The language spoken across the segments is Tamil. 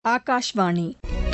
ஆகாஷ்வாணி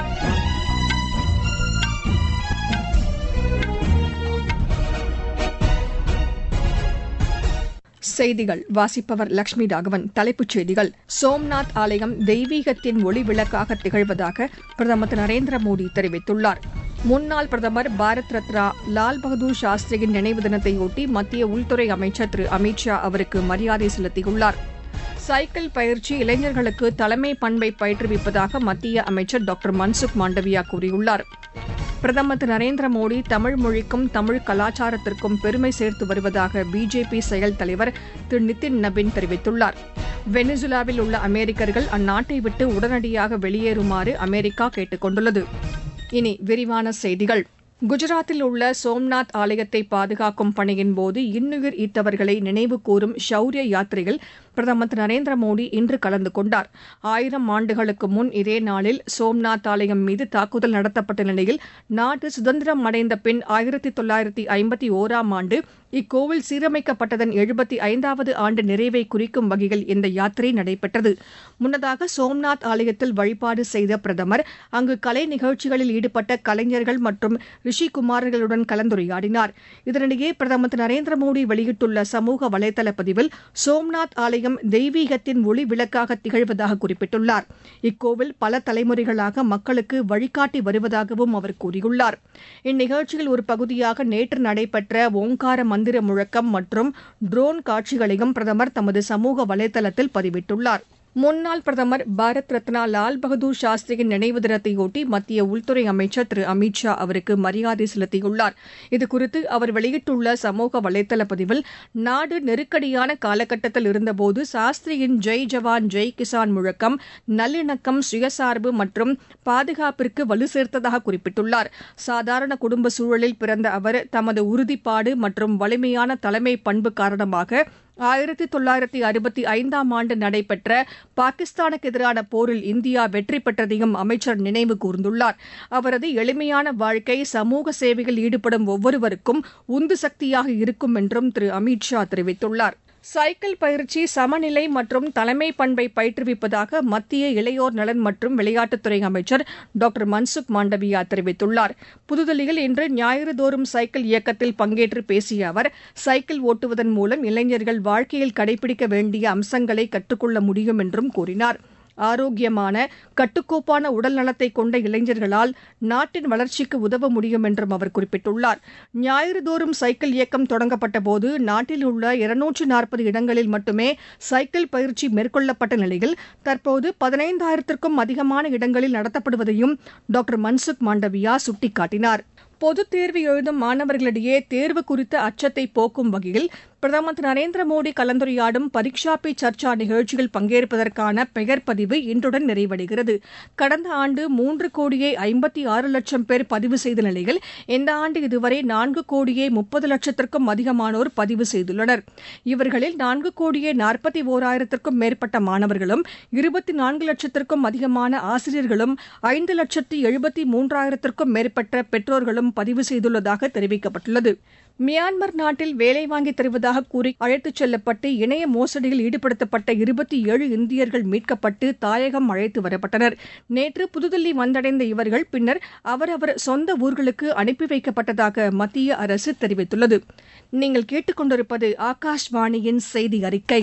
செய்திகள் வாசிப்பவர் லட்சுமி ராகவன் தலைப்புச் செய்திகள் சோம்நாத் ஆலயம் தெய்வீகத்தின் ஒளி விளக்காக திகழ்வதாக பிரதமர் திரு நரேந்திர மோடி தெரிவித்துள்ளார் முன்னாள் பிரதமர் பாரத் ரத்னா லால் பகதூர் சாஸ்திரியின் நினைவு தினத்தையொட்டி மத்திய உள்துறை அமைச்சர் திரு அமித் ஷா அவருக்கு மரியாதை செலுத்தியுள்ளார் சைக்கிள் பயிற்சி இளைஞர்களுக்கு தலைமை பண்பை பயிற்றுவிப்பதாக மத்திய அமைச்சர் டாக்டர் மன்சுக் மாண்டவியா கூறியுள்ளார் பிரதமர் திரு நரேந்திர மோடி தமிழ் மொழிக்கும் தமிழ் கலாச்சாரத்திற்கும் பெருமை சேர்த்து வருவதாக பிஜேபி செயல் தலைவர் திரு நிதின் நபின் தெரிவித்துள்ளார் வெனிசுலாவில் உள்ள அமெரிக்கர்கள் அந்நாட்டை விட்டு உடனடியாக வெளியேறுமாறு அமெரிக்கா கேட்டுக் கொண்டுள்ளது இனி விரிவான செய்திகள் குஜராத்தில் உள்ள சோம்நாத் ஆலயத்தை பாதுகாக்கும் பணியின்போது இன்னுயிர் ஈத்தவர்களை நினைவு கூறும் ஷௌரிய யாத்திரையில் பிரதமர் திரு நரேந்திர மோடி இன்று கலந்து கொண்டார் ஆயிரம் ஆண்டுகளுக்கு முன் இதே நாளில் சோம்நாத் ஆலயம் மீது தாக்குதல் நடத்தப்பட்ட நிலையில் நாடு சுதந்திரம் அடைந்த பின் ஆயிரத்தி தொள்ளாயிரத்தி ஐம்பத்தி ஒராம் ஆண்டு இக்கோவில் சீரமைக்கப்பட்டதன் எழுபத்தி ஐந்தாவது ஆண்டு நிறைவை குறிக்கும் வகையில் இந்த யாத்திரை நடைபெற்றது முன்னதாக சோம்நாத் ஆலயத்தில் வழிபாடு செய்த பிரதமர் அங்கு கலை நிகழ்ச்சிகளில் ஈடுபட்ட கலைஞர்கள் மற்றும் ரிஷிகுமார்களுடன் கலந்துரையாடினார் இதனிடையே பிரதமர் திரு நரேந்திர மோடி வெளியிட்டுள்ள சமூக வலைதள பதிவில் சோம்நாத் ஆலயம் தெய்வீகத்தின் ஒளி விளக்காக திகழ்வதாக குறிப்பிட்டுள்ளார் இக்கோவில் பல தலைமுறைகளாக மக்களுக்கு வழிகாட்டி வருவதாகவும் அவர் கூறியுள்ளார் இந்நிகழ்ச்சியில் ஒரு பகுதியாக நேற்று நடைபெற்ற ஓங்கார மந்திர முழக்கம் மற்றும் ட்ரோன் காட்சிகளையும் பிரதமர் தமது சமூக வலைதளத்தில் பதிவிட்டுள்ளார் முன்னாள் பிரதமர் பாரத் ரத்னா லால் பகதூர் சாஸ்திரியின் நினைவு தினத்தையொட்டி மத்திய உள்துறை அமைச்சர் திரு அமித் ஷா அவருக்கு மரியாதை செலுத்தியுள்ளார் இதுகுறித்து அவர் வெளியிட்டுள்ள சமூக வலைதள பதிவில் நாடு நெருக்கடியான காலகட்டத்தில் இருந்தபோது சாஸ்திரியின் ஜெய் ஜவான் ஜெய் கிசான் முழக்கம் நல்லிணக்கம் சுயசார்பு மற்றும் பாதுகாப்பிற்கு வலு சேர்த்ததாக குறிப்பிட்டுள்ளார் சாதாரண குடும்ப சூழலில் பிறந்த அவர் தமது உறுதிப்பாடு மற்றும் வலிமையான தலைமை பண்பு காரணமாக ஆயிரத்தி தொள்ளாயிரத்தி அறுபத்தி ஐந்தாம் ஆண்டு நடைபெற்ற பாகிஸ்தானுக்கு எதிரான போரில் இந்தியா வெற்றி பெற்றதையும் அமைச்சர் நினைவு கூர்ந்துள்ளார் அவரது எளிமையான வாழ்க்கை சமூக சேவையில் ஈடுபடும் ஒவ்வொருவருக்கும் உந்து சக்தியாக இருக்கும் என்றும் திரு அமித் ஷா தெரிவித்துள்ளார் சைக்கிள் பயிற்சி சமநிலை மற்றும் தலைமை பண்பை பயிற்றுவிப்பதாக மத்திய இளையோர் நலன் மற்றும் விளையாட்டுத்துறை அமைச்சர் டாக்டர் மன்சுக் மாண்டவியா தெரிவித்துள்ளார் புதுதில்லியில் இன்று ஞாயிறுதோறும் சைக்கிள் இயக்கத்தில் பங்கேற்று பேசிய அவர் சைக்கிள் ஓட்டுவதன் மூலம் இளைஞர்கள் வாழ்க்கையில் கடைபிடிக்க வேண்டிய அம்சங்களை கற்றுக்கொள்ள முடியும் என்றும் கூறினார் ஆரோக்கியமான கட்டுக்கோப்பான உடல் நலத்தை கொண்ட இளைஞர்களால் நாட்டின் வளர்ச்சிக்கு உதவ முடியும் என்றும் அவர் குறிப்பிட்டுள்ளார் ஞாயிறுதோறும் சைக்கிள் இயக்கம் தொடங்கப்பட்டபோது நாட்டில் உள்ள இருநூற்று நாற்பது இடங்களில் மட்டுமே சைக்கிள் பயிற்சி மேற்கொள்ளப்பட்ட நிலையில் தற்போது பதினைந்தாயிரத்திற்கும் அதிகமான இடங்களில் நடத்தப்படுவதையும் டாக்டர் மன்சுக் மாண்டவியா சுட்டிக்காட்டினார் பொதுத் தேர்வு எழுதும் மாணவர்களிடையே தேர்வு குறித்த அச்சத்தை போக்கும் வகையில் பிரதமர் திரு நரேந்திர மோடி கலந்துரையாடும் பரீட்சா பே சர்ச்சா நிகழ்ச்சியில் பங்கேற்பதற்கான பெயர் பதிவு இன்றுடன் நிறைவடைகிறது கடந்த ஆண்டு மூன்று கோடியே ஐம்பத்தி ஆறு லட்சம் பேர் பதிவு செய்த நிலையில் இந்த ஆண்டு இதுவரை நான்கு கோடியே முப்பது லட்சத்திற்கும் அதிகமானோர் பதிவு செய்துள்ளனர் இவர்களில் நான்கு கோடியே நாற்பத்தி ஓராயிரத்திற்கும் மேற்பட்ட மாணவர்களும் இருபத்தி நான்கு லட்சத்திற்கும் அதிகமான ஆசிரியர்களும் ஐந்து லட்சத்து எழுபத்தி மூன்றாயிரத்திற்கும் மேற்பட்ட பெற்றோர்களும் பதிவு செய்துள்ளதாக தெரிவிக்கப்பட்டுள்ளது மியான்மர் நாட்டில் வேலை வாங்கி தருவதாக கூறி அழைத்துச் செல்லப்பட்டு இணைய மோசடியில் ஈடுபடுத்தப்பட்ட இருபத்தி ஏழு இந்தியர்கள் மீட்கப்பட்டு தாயகம் அழைத்து வரப்பட்டனர் நேற்று புதுதில்லி வந்தடைந்த இவர்கள் பின்னர் அவரவர் சொந்த ஊர்களுக்கு அனுப்பி வைக்கப்பட்டதாக மத்திய அரசு தெரிவித்துள்ளது நீங்கள் கேட்டுக்கொண்டிருப்பது ஆகாஷ்வாணியின் செய்தி அறிக்கை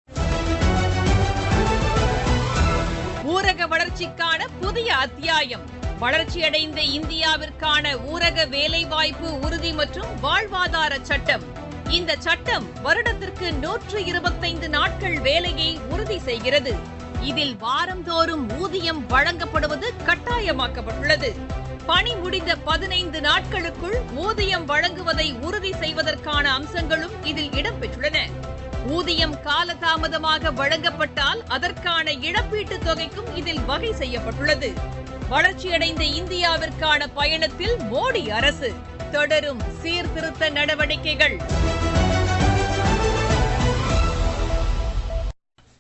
ஊரக வளர்ச்சிக்கான புதிய அத்தியாயம் வளர்ச்சியடைந்த இந்தியாவிற்கான ஊரக வேலைவாய்ப்பு உறுதி மற்றும் வாழ்வாதார சட்டம் இந்த சட்டம் வருடத்திற்கு நூற்று இருபத்தைந்து நாட்கள் வேலையை உறுதி செய்கிறது இதில் வாரந்தோறும் ஊதியம் வழங்கப்படுவது கட்டாயமாக்கப்பட்டுள்ளது பணி முடிந்த பதினைந்து நாட்களுக்குள் ஊதியம் வழங்குவதை உறுதி செய்வதற்கான அம்சங்களும் இதில் இடம்பெற்றுள்ளன ஊதியம் காலதாமதமாக வழங்கப்பட்டால் அதற்கான இழப்பீட்டுத் தொகைக்கும் இதில் வகை செய்யப்பட்டுள்ளது வளர்ச்சியடைந்த இந்தியாவிற்கான பயணத்தில் மோடி அரசு தொடரும் சீர்திருத்த நடவடிக்கைகள்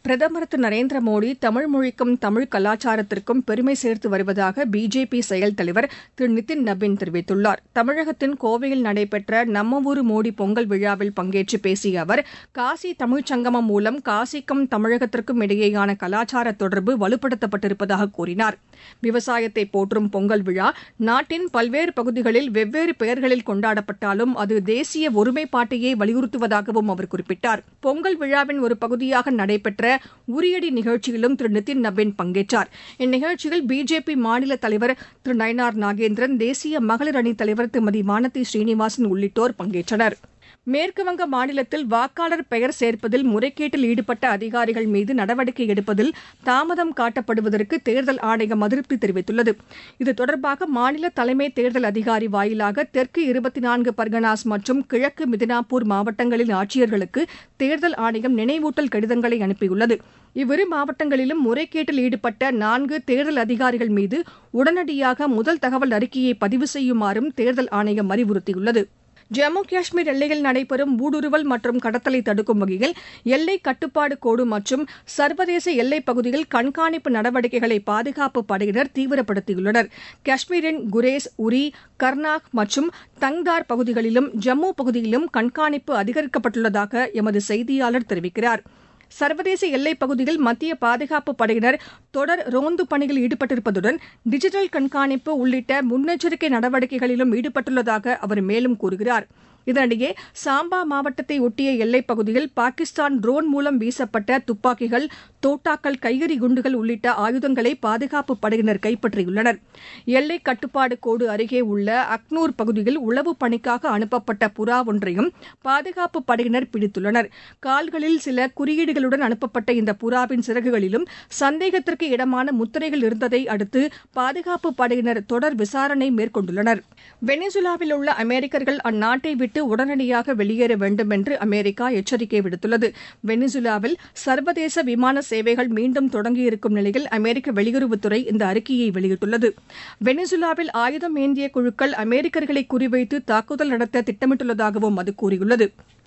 பிரதமர் திரு நரேந்திர மோடி தமிழ் மொழிக்கும் தமிழ் கலாச்சாரத்திற்கும் பெருமை சேர்த்து வருவதாக பிஜேபி செயல் தலைவர் திரு நிதின் நபின் தெரிவித்துள்ளார் தமிழகத்தின் கோவையில் நடைபெற்ற நம்ம ஊரு மோடி பொங்கல் விழாவில் பங்கேற்று பேசிய அவர் காசி தமிழ்ச் சங்கமம் மூலம் காசிக்கும் தமிழகத்திற்கும் இடையேயான கலாச்சார தொடர்பு வலுப்படுத்தப்பட்டிருப்பதாக கூறினார் விவசாயத்தை போற்றும் பொங்கல் விழா நாட்டின் பல்வேறு பகுதிகளில் வெவ்வேறு பெயர்களில் கொண்டாடப்பட்டாலும் அது தேசிய ஒருமைப்பாட்டையே வலியுறுத்துவதாகவும் அவர் குறிப்பிட்டார் பொங்கல் விழாவின் ஒரு பகுதியாக நடைபெற்ற உரியடி நிகழ்ச்சியிலும் திரு நிதின் நபின் பங்கேற்றார் இந்நிகழ்ச்சியில் பிஜேபி மாநில தலைவர் திரு நயனார் நாகேந்திரன் தேசிய மகளிர் அணித் தலைவர் திருமதி வானதி ஸ்ரீனிவாசன் உள்ளிட்டோர் பங்கேற்றனர் மேற்குவங்க மாநிலத்தில் வாக்காளர் பெயர் சேர்ப்பதில் முறைகேட்டில் ஈடுபட்ட அதிகாரிகள் மீது நடவடிக்கை எடுப்பதில் தாமதம் காட்டப்படுவதற்கு தேர்தல் ஆணையம் அதிருப்தி தெரிவித்துள்ளது இது தொடர்பாக மாநில தலைமை தேர்தல் அதிகாரி வாயிலாக தெற்கு இருபத்தி நான்கு பர்கனாஸ் மற்றும் கிழக்கு மிதினாப்பூர் மாவட்டங்களின் ஆட்சியர்களுக்கு தேர்தல் ஆணையம் நினைவூட்டல் கடிதங்களை அனுப்பியுள்ளது இவ்விரு மாவட்டங்களிலும் முறைகேட்டில் ஈடுபட்ட நான்கு தேர்தல் அதிகாரிகள் மீது உடனடியாக முதல் தகவல் அறிக்கையை பதிவு செய்யுமாறும் தேர்தல் ஆணையம் அறிவுறுத்தியுள்ளது ஜம்மு காஷ்மீர் எல்லையில் நடைபெறும் ஊடுருவல் மற்றும் கடத்தலை தடுக்கும் வகையில் எல்லை கட்டுப்பாடு கோடு மற்றும் சர்வதேச எல்லைப் பகுதியில் கண்காணிப்பு நடவடிக்கைகளை பாதுகாப்பு படையினர் தீவிரப்படுத்தியுள்ளனர் காஷ்மீரின் குரேஸ் உரி கர்னாக் மற்றும் தங்தார் பகுதிகளிலும் ஜம்மு பகுதியிலும் கண்காணிப்பு அதிகரிக்கப்பட்டுள்ளதாக எமது செய்தியாளர் தெரிவிக்கிறார் சர்வதேச எல்லைப் பகுதியில் மத்திய பாதுகாப்பு படையினர் தொடர் ரோந்து பணியில் ஈடுபட்டிருப்பதுடன் டிஜிட்டல் கண்காணிப்பு உள்ளிட்ட முன்னெச்சரிக்கை நடவடிக்கைகளிலும் ஈடுபட்டுள்ளதாக அவர் மேலும் கூறுகிறார் இதனிடையே சாம்பா மாவட்டத்தை ஒட்டிய எல்லைப் பகுதியில் பாகிஸ்தான் ட்ரோன் மூலம் வீசப்பட்ட துப்பாக்கிகள் தோட்டாக்கள் கையெறி குண்டுகள் உள்ளிட்ட ஆயுதங்களை பாதுகாப்பு படையினர் கைப்பற்றியுள்ளனர் எல்லை கட்டுப்பாடு கோடு அருகே உள்ள அக்னூர் பகுதியில் உளவு பணிக்காக அனுப்பப்பட்ட புறா ஒன்றையும் பாதுகாப்பு படையினர் பிடித்துள்ளனர் கால்களில் சில குறியீடுகளுடன் அனுப்பப்பட்ட இந்த புறாவின் சிறகுகளிலும் சந்தேகத்திற்கு இடமான முத்திரைகள் இருந்ததை அடுத்து பாதுகாப்பு படையினர் தொடர் விசாரணை மேற்கொண்டுள்ளனர் வெனிசுலாவில் உள்ள அமெரிக்கர்கள் அந்நாட்டை விட்டு உடனடியாக வெளியேற வேண்டும் என்று அமெரிக்கா எச்சரிக்கை விடுத்துள்ளது வெனிசுலாவில் சர்வதேச விமான சேவைகள் மீண்டும் தொடங்கியிருக்கும் நிலையில் அமெரிக்க வெளியுறவுத்துறை இந்த அறிக்கையை வெளியிட்டுள்ளது வெனிசுலாவில் ஆயுதம் ஏந்திய குழுக்கள் அமெரிக்கர்களை குறிவைத்து தாக்குதல் நடத்த திட்டமிட்டுள்ளதாகவும் அது கூறியுள்ளது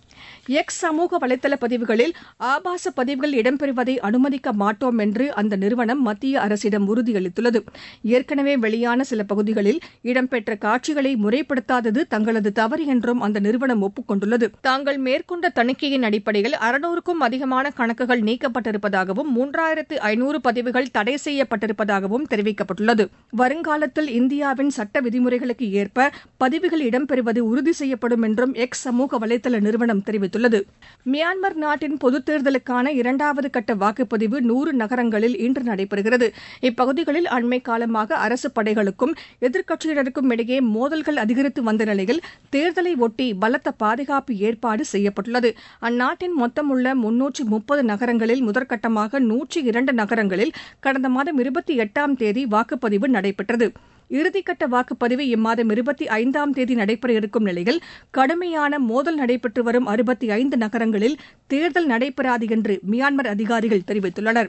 எக்ஸ் சமூக வலைதள பதிவுகளில் ஆபாச பதிவுகள் இடம்பெறுவதை அனுமதிக்க மாட்டோம் என்று அந்த நிறுவனம் மத்திய அரசிடம் உறுதியளித்துள்ளது ஏற்கனவே வெளியான சில பகுதிகளில் இடம்பெற்ற காட்சிகளை முறைப்படுத்தாதது தங்களது தவறு என்றும் அந்த நிறுவனம் ஒப்புக்கொண்டுள்ளது தாங்கள் மேற்கொண்ட தணிக்கையின் அடிப்படையில் அறுநூறுக்கும் அதிகமான கணக்குகள் நீக்கப்பட்டிருப்பதாகவும் மூன்றாயிரத்து ஐநூறு பதிவுகள் தடை செய்யப்பட்டிருப்பதாகவும் தெரிவிக்கப்பட்டுள்ளது வருங்காலத்தில் இந்தியாவின் சட்ட விதிமுறைகளுக்கு ஏற்ப பதிவுகள் இடம்பெறுவது உறுதி செய்யப்படும் என்றும் எக்ஸ் சமூக வலைதள நிறுவனம் தெரிவித்துள்ளது மியான்மர் நாட்டின் பொதுத் தேர்தலுக்கான இரண்டாவது கட்ட வாக்குப்பதிவு நூறு நகரங்களில் இன்று நடைபெறுகிறது இப்பகுதிகளில் அண்மை காலமாக அரசு படைகளுக்கும் எதிர்க்கட்சியினருக்கும் இடையே மோதல்கள் அதிகரித்து வந்த நிலையில் தேர்தலை ஒட்டி பலத்த பாதுகாப்பு ஏற்பாடு செய்யப்பட்டுள்ளது அந்நாட்டின் மொத்தமுள்ள முன்னூற்று முப்பது நகரங்களில் முதற்கட்டமாக நூற்றி இரண்டு நகரங்களில் கடந்த மாதம் இருபத்தி எட்டாம் தேதி வாக்குப்பதிவு நடைபெற்றது இறுதிக்கட்ட வாக்குப்பதிவு இம்மாதம் இருபத்தி ஐந்தாம் தேதி நடைபெற இருக்கும் நிலையில் கடுமையான மோதல் நடைபெற்று வரும் அறுபத்தி ஐந்து நகரங்களில் தேர்தல் நடைபெறாது என்று மியான்மர் அதிகாரிகள் தெரிவித்துள்ளனர்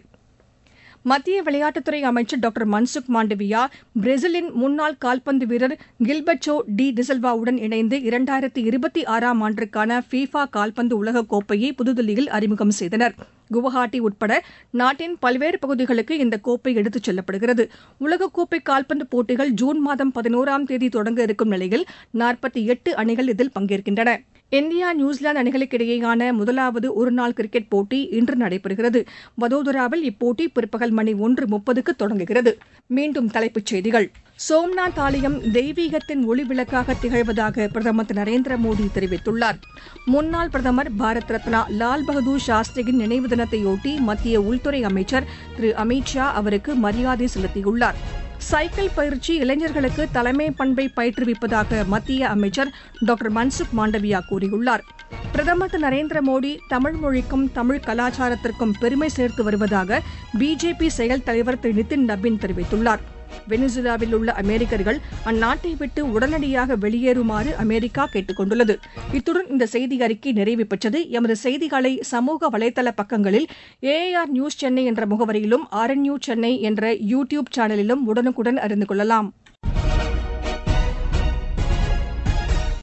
மத்திய விளையாட்டுத்துறை அமைச்சர் டாக்டர் மன்சுக் மாண்டவியா பிரேசிலின் முன்னாள் கால்பந்து வீரர் கில்பர்டோ டி டிசல்வாவுடன் இணைந்து இரண்டாயிரத்தி இருபத்தி ஆறாம் ஆண்டிற்கான ஃபீஃபா கால்பந்து உலகக் கோப்பையை புதுதில்லியில் அறிமுகம் செய்தனர் குவஹாத்தி உட்பட நாட்டின் பல்வேறு பகுதிகளுக்கு இந்த கோப்பை எடுத்துச் செல்லப்படுகிறது உலகக்கோப்பை கால்பந்து போட்டிகள் ஜூன் மாதம் பதினோராம் தேதி தொடங்க இருக்கும் நிலையில் நாற்பத்தி எட்டு அணிகள் இதில் பங்கேற்கின்றன இந்தியா நியூசிலாந்து அணிகளுக்கு இடையேயான முதலாவது ஒருநாள் கிரிக்கெட் போட்டி இன்று நடைபெறுகிறது வதோதராவில் இப்போட்டி பிற்பகல் மணி ஒன்று முப்பதுக்கு தொடங்குகிறது மீண்டும் தலைப்புச் செய்திகள் சோம்நாத் ஆலயம் தெய்வீகத்தின் ஒளிவிளக்காக திகழ்வதாக பிரதமர் திரு நரேந்திர மோடி தெரிவித்துள்ளார் முன்னாள் பிரதமர் பாரத் ரத்னா லால் பகதூர் சாஸ்திரியின் நினைவு தினத்தையொட்டி மத்திய உள்துறை அமைச்சர் திரு அமித் ஷா அவருக்கு மரியாதை செலுத்தியுள்ளார் சைக்கிள் பயிற்சி இளைஞர்களுக்கு தலைமை பண்பை பயிற்றுவிப்பதாக மத்திய அமைச்சர் டாக்டர் மன்சுக் மாண்டவியா கூறியுள்ளார் பிரதமர் திரு நரேந்திர மோடி தமிழ் மொழிக்கும் தமிழ் கலாச்சாரத்திற்கும் பெருமை சேர்த்து வருவதாக பிஜேபி செயல் தலைவர் திரு நிதின் நபின் தெரிவித்துள்ளார் வெனிசுலாவில் உள்ள அமெரிக்கர்கள் அந்நாட்டை விட்டு உடனடியாக வெளியேறுமாறு அமெரிக்கா கேட்டுக் கொண்டுள்ளது இத்துடன் இந்த செய்தி அறிக்கை நிறைவு பெற்றது எமது செய்திகளை சமூக வலைதள பக்கங்களில் ஏஆர் நியூஸ் சென்னை என்ற முகவரியிலும் ஆர்என்யூ சென்னை என்ற யூ டியூப் சேனலிலும் உடனுக்குடன் அறிந்து கொள்ளலாம்